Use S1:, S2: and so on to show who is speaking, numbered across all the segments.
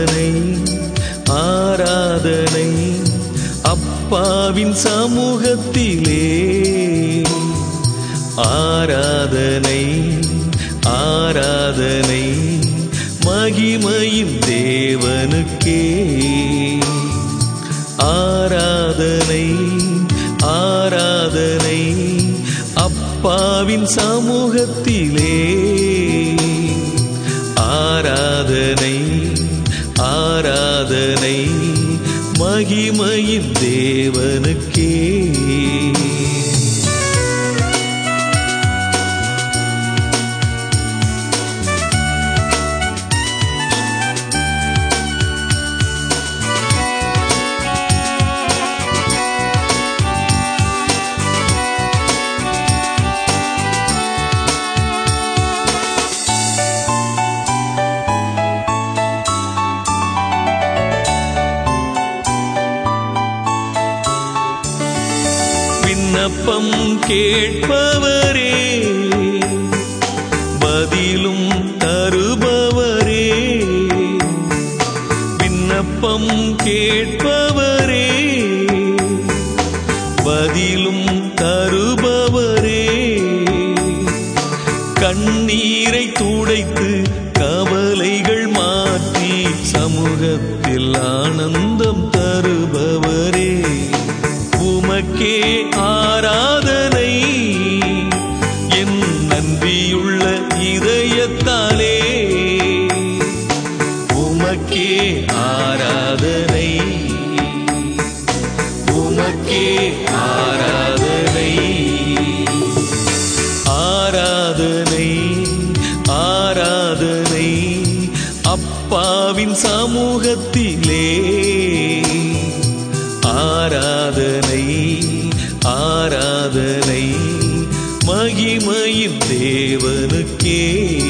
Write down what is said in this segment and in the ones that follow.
S1: ஆராதனை ஆராதனை அப்பாவின் சமூகத்திலே ஆராதனை ஆராதனை மகிமையின் தேவனுக்கே ஆராதனை ஆராதனை அப்பாவின் சமூகத்திலே ஆராதனை ஆராதனை மகிமையின் தேவனுக்கே விண்ணப்பம் கேட்பவரே பதிலும் தருபவரே விண்ணப்பம் கேட்பவரே பதிலும் தருபவரே கண்ணீரை துடைத்து கவலைகள் மாற்றி சமூகத்தில் ஆனந்தம் தருபவரே உமக்கே ஆராதனை என் நன்றியுள்ள இதயத்தாலே உமக்கே ஆராதனை உமக்கே ஆராதனை ஆராதனை ஆராதனை அப்பாவின் சமூகத்திலே ஆராதனை ஆராதனை மகிமையின் தேவனுக்கே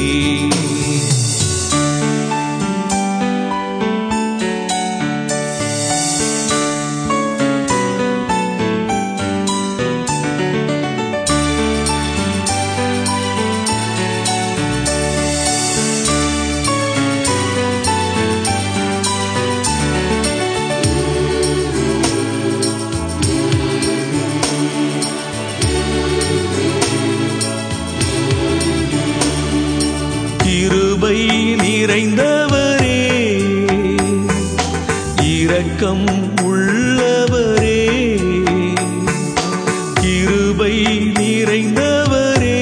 S1: கிருபை நிறைந்தவரே இரக்கம் உள்ளவரே கிருபை நிறைந்தவரே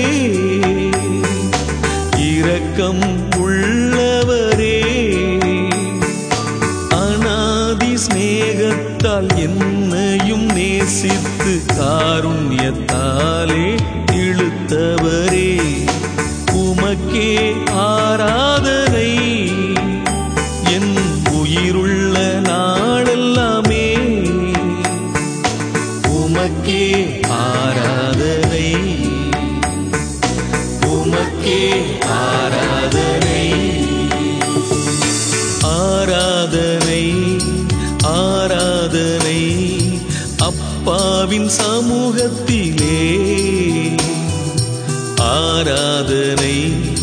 S1: இரக்கம் உள்ளவரே அனாதி சிநேகத்தால் என்னையும் நேசித்து காருண்யத்தாலே இழுத்தவரே உமக்கே ஆராதனை என் உயிருள்ள நாளெல்லாமே உமக்கே ஆராதனை உமக்கே ஆராதனை ஆராதனை ஆராதனை அப்பாவின் சமூகத்திலே ஆராதனை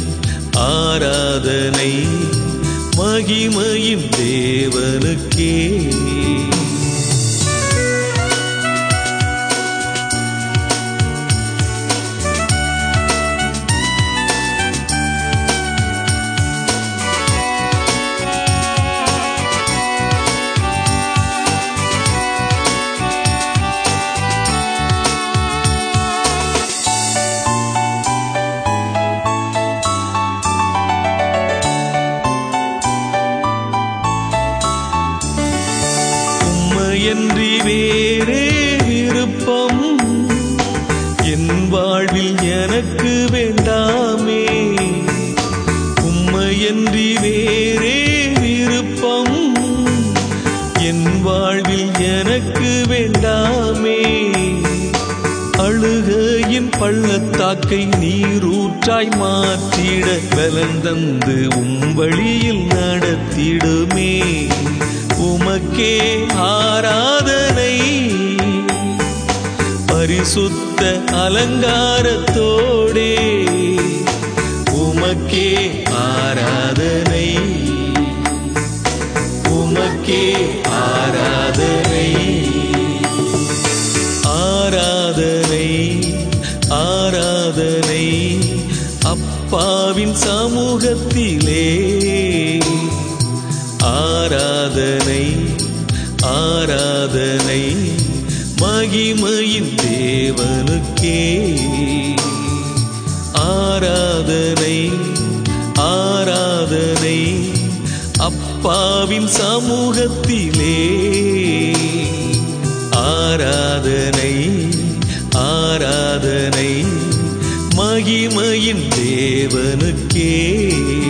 S1: ஆராதனை மகிமையின் தேவனுக்கே உம்மையன்றி வேறே விருப்பம் என் வாழ்வில் எனக்கு வேண்டாமே உம்மையன்றி வேறே விருப்பம் என் வாழ்வில் எனக்கு வேண்டாமே அழுகையின் பள்ளத்தாக்கை நீரூற்றாய் மாற்றிட பலந்தந்து உம் வழியில் நடத்திடுமே உமக்கே ஆராதனை பரிசுத்த அலங்காரத்தோடே உமக்கே ஆராதனை உமக்கே ஆராதனை ஆராதனை ஆராதனை அப்பாவின் சமூகத்திலே ஆராதனை ஆராதனை மகிமையின் தேவனுக்கே ஆராதனை ஆராதனை அப்பாவின் சமூகத்திலே ஆராதனை ஆராதனை மகிமையின் தேவனுக்கே